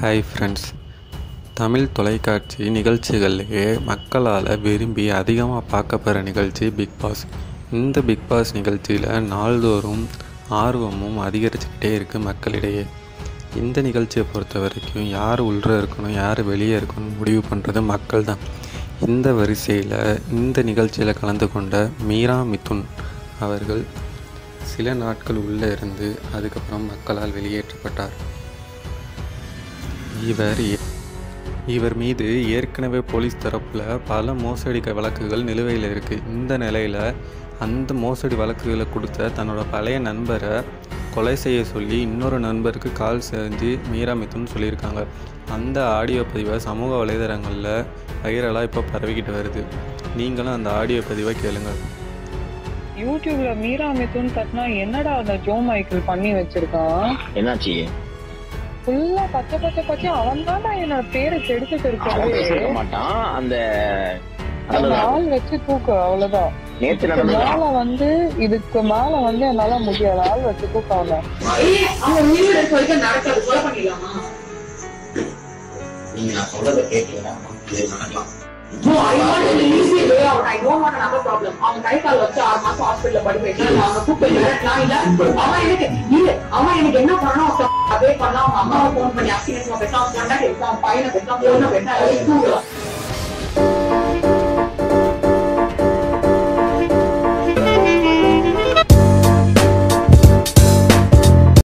Hi friends Tamil தொலைக்காட்சி நிகழ்ச்சிகள்லேயே மக்களால் விரும்பி அதிகமாக பார்க்கப்படுற நிகழ்ச்சி பிக் பாஸ் இந்த பிக் பாஸ் நிகழ்ச்சியில் நாள்தோறும் ஆர்வமும் அதிகரிச்சுக்கிட்டே இருக்குது மக்களிடையே இந்த நிகழ்ச்சியை பொறுத்த வரைக்கும் யார் உள்ளே இருக்கணும் யார் வெளியே இருக்கணும் முடிவு பண்ணுறது மக்கள் தான் இந்த வரிசையில் இந்த நிகழ்ச்சியில் கலந்து கொண்ட மீரா மிதுன் அவர்கள் சில நாட்கள் உள்ளே இருந்து அதுக்கப்புறம் மக்களால் வெளியேற்றப்பட்டார் இவர் ஏ- இவர் மீது ஏற்கனவே போலீஸ் தரப்பில் பல மோசடி க- வழக்குகள் நிலுவையில் இருக்குது இந்த நிலையில் அந்த மோசடி வழக்குகளை கொடுத்த தன்னோட பழைய நண்பரை கொலை செய்ய சொல்லி இன்னொரு நண்பருக்கு கால் செஞ்சு மீரா மிதுன் சொல்லியிருக்காங்க அந்த ஆடியோ பதிவை சமூக வலைதளங்களில் வைரலாக இப்போ பரவிக்கிட்டு வருது நீங்களும் அந்த ஆடியோ பதிவை கேளுங்க யூடியூப்ல மீரா மிதுன் தட்டினா என்னடா அந்த ஜோ மைக்கேல் பண்ணி வச்சிருக்கான் என்னாச்சு ஃபுல்லா பச்சை பச்சை பச்சை அவன் தான் என்னோட பேரை கெடுத்துட்டு அவன் இருக்கிறது பேசிருக்க மாட்டான் அந்த அந்த அந்த ஆள் வச்சு தூக்கு அவ்வளவுதான் நேத்து இதுக்கு நடந்தது மேல வந்து இதுக்கு மேல வந்து என்னால முடியாது ஆள் வச்சு தூக்க அவன அவன் உயிரோட இருக்க வரைக்கும் நடக்காது கொலை பண்ணிடலாமா நீங்க நான் சொல்றத கேட்கல இது நடக்கலாம் No, I want an easy way out. I don't want another problem. அவன் கை கால் வச்சு ஆறு மாசம் ஹாஸ்பிட்டல்ல படுக்க வைக்கலாம் அவனை கூப்பிட்டு மிரட்டலாம் இல்ல அவன் எனக்கு இல்ல அவன் எனக்கு என்ன பண்ணணும் ஒருத்தன் அதே பண்ணலாம் அவங்க அம்மாவை போன் பண்ணி அசிங்கமா பேசலாம் அவன் கொண்டாடி இருக்கான் அவன் பையனை பேசலாம் பொண்ணை பேசலாம் எல்லாரையும் தூங்கலாம்